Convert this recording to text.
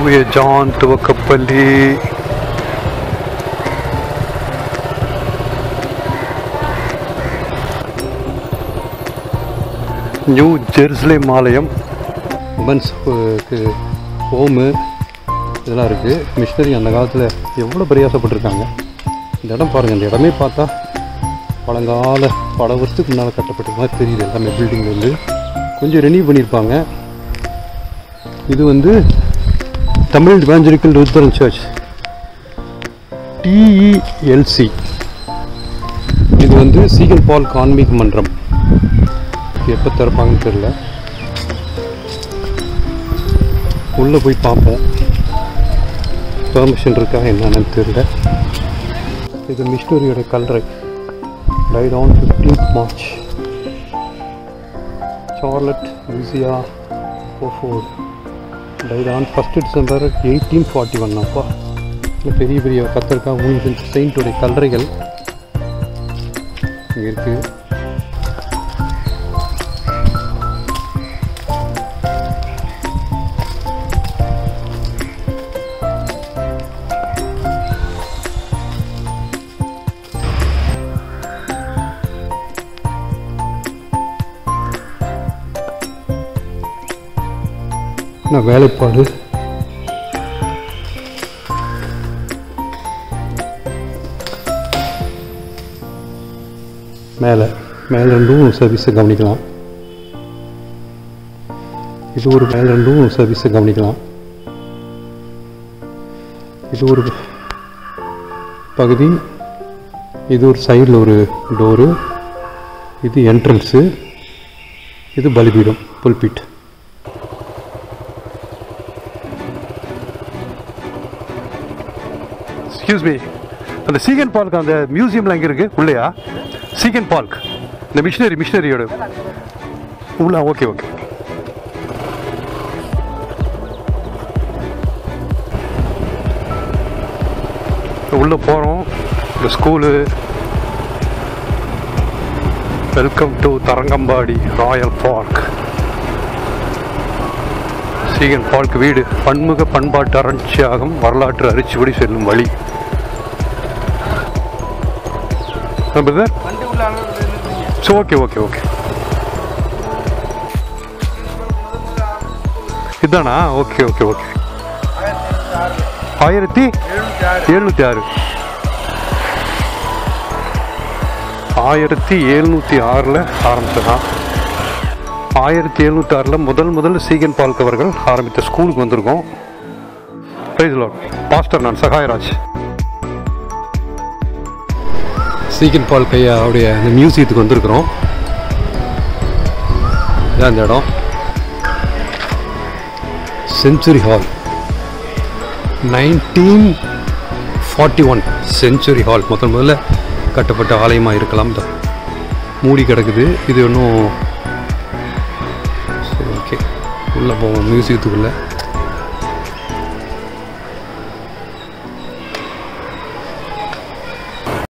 தூய ஜான் துவக்கப்பள்ளி new Jerusalem ஆலயம் உமன்ஸ் ஹோமு இதெல்லாம் இருக்குது மிஷினரி அந்த காலத்தில் எவ்வளோ பிரயாசப்பட்டிருக்காங்க இந்த இடம் பாருங்கள் இந்த இடமே பார்த்தா பழங்கால பல வருஷத்துக்கு முன்னால் கட்டப்பட்ட மாதிரி தெரியுது எல்லாமே பில்டிங் வந்து கொஞ்சம் ரெனியூ பண்ணியிருப்பாங்க இது வந்து Tamil evangelical Lutheran church TELC இது வந்து சீகன் பால் கான்மிக் மன்றம் எப்போ திறப்பாங்கன்னு தெரில உள்ளே போய் பார்ப்போம் பெர்மிஷன் இருக்கா என்னன்னு தெரியல இது மிஷினரியோட கல்லறை died on fifteenth March Charlotte Lucia ஓஃபோர் died on first December eighteen forty one அப்பா இந்த பெரிய பெரிய கத்தரிக்கா மூணு செயின்ட்டுடைய கல்லறைகள் இங்கே இருக்குது நான் வேலைப்பாடு மேலே மேலே ரெண்டும் சர்வீஸை கவனிக்கலாம் இது ஒரு மேலே ரெண்டும் சர்வீஸை கவனிக்கலாம் இது ஒரு பகுதி இது ஒரு சைடில் ஒரு டோரு இது என்ட்ரன்ஸு இது பலிபீடம் புல்பிட் எக்ஸ்கியூஸ் மீ அந்த சீகன் பார்க் அந்த மியூசியம்ல எங்கே இருக்கு உள்ளையா சீகன் பார்க் இந்த மிஷினரி மிஷினரியோட உள்ள ஓகே ஓகே உள்ளே போகிறோம் இந்த school welcome to Tharangambadi royal park Ziegenbalg வீடு பன்முக பண்பாட்டு அரட்சியாகும் வரலாற்று அரிச்சுபடி செல்லும் வழி brother so okay okay okay இதானா ஓகே ஓகே ஓகே ஆயிரத்தி எழுநூற்றி ஆறு ஆயிரத்தி எழுநூற்றி ஆறில் ஆரம்பிச்சதான் ஆயிரத்தி எழுநூற்றி ஆறில் முதல் முதல் சீகன் பால்க் அவர்கள் ஆரம்பித்த ஸ்கூலுக்கு வந்திருக்கோம் பிரைஸ் லார்ட் பாஸ்டர் நான் சகாயராஜ் சீகன் பால் கையாவுடைய அந்த மியூசியத்துக்கு வந்திருக்கிறோம் இதான் இந்த இடம் century hall nineteen forty one century hall முதல் முதல்ல கட்டப்பட்ட ஆலயமாக இருக்கலாம் தான் மூடி கிடக்குது இது இன்னும் சரி ஓகே உள்ளே போவோம் மியூசியத்துக்குள்ளே